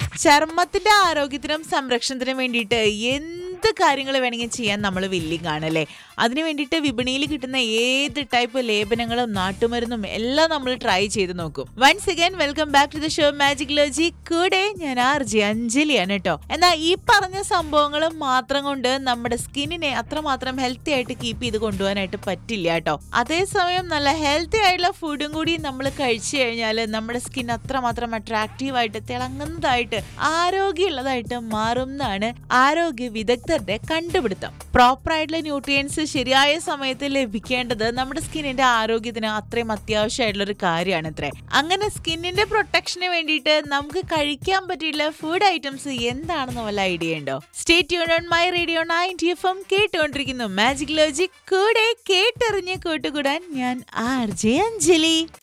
ചർമ്മത്തിന്റെ ആരോഗ്യത്തിനും സംരക്ഷണത്തിനും വേണ്ടിയിട്ട് എന്ത് കാര്യങ്ങൾ വേണമെങ്കിൽ ചെയ്യാൻ നമ്മൾ വില്ലിങ് ആണല്ലേ അതിനു വേണ്ടിയിട്ട് വിപണിയിൽ കിട്ടുന്ന ഏത് ടൈപ്പ് ലേപനങ്ങളും നാട്ടുമരുന്നും എല്ലാം നമ്മൾ ട്രൈ ചെയ്ത് നോക്കും once again welcome back to the show magic logic കൂടെ ഞാൻ ആർ ജി അഞ്ജലിയാണ് കേട്ടോ എന്നാൽ ഈ പറഞ്ഞ സംഭവങ്ങൾ മാത്രം കൊണ്ട് നമ്മുടെ സ്കിന്നിനെ അത്രമാത്രം ഹെൽത്തി ആയിട്ട് കീപ്പ് ചെയ്ത് കൊണ്ടുപോകാനായിട്ട് പറ്റില്ല കേട്ടോ അതേസമയം നല്ല ഹെൽത്തി ആയിട്ടുള്ള ഫുഡും കൂടി നമ്മൾ കഴിച്ചു കഴിഞ്ഞാൽ നമ്മുടെ സ്കിൻ അത്രമാത്രം അട്രാക്റ്റീവ് ആയിട്ട് തിളങ്ങുന്നതായിട്ട് ആരോഗ്യമുള്ളതായിട്ട് മാറും എന്നാണ് ആരോഗ്യ വിദഗ്ധരുടെ കണ്ടുപിടുത്തം പ്രോപ്പർ ആയിട്ടുള്ള ന്യൂട്രിയൻസ് ശരിയായ സമയത്ത് ലഭിക്കേണ്ടത് നമ്മുടെ സ്കിന്നിന്റെ ആരോഗ്യത്തിന് അത്രയും അത്യാവശ്യമായിട്ടുള്ള ഒരു കാര്യമാണ് അത്രേ അങ്ങനെ സ്കിന്നിന്റെ പ്രൊട്ടക്ഷന് വേണ്ടിയിട്ട് നമുക്ക് കഴിക്കാൻ പറ്റിയുള്ള ഫുഡ് ഐറ്റംസ് എന്താണെന്ന് വല്ല ഐഡിയ ഉണ്ടോ സ്റ്റേറ്റ് യൂൺ on my radio ninety F M കേട്ടുകൊണ്ടിരിക്കുന്നു മാജിക് ലോജിക് കൂടെ കേട്ടറിഞ്ഞ് കൂട്ടുകൂടാൻ ഞാൻ ആർ ജെ അഞ്ജലി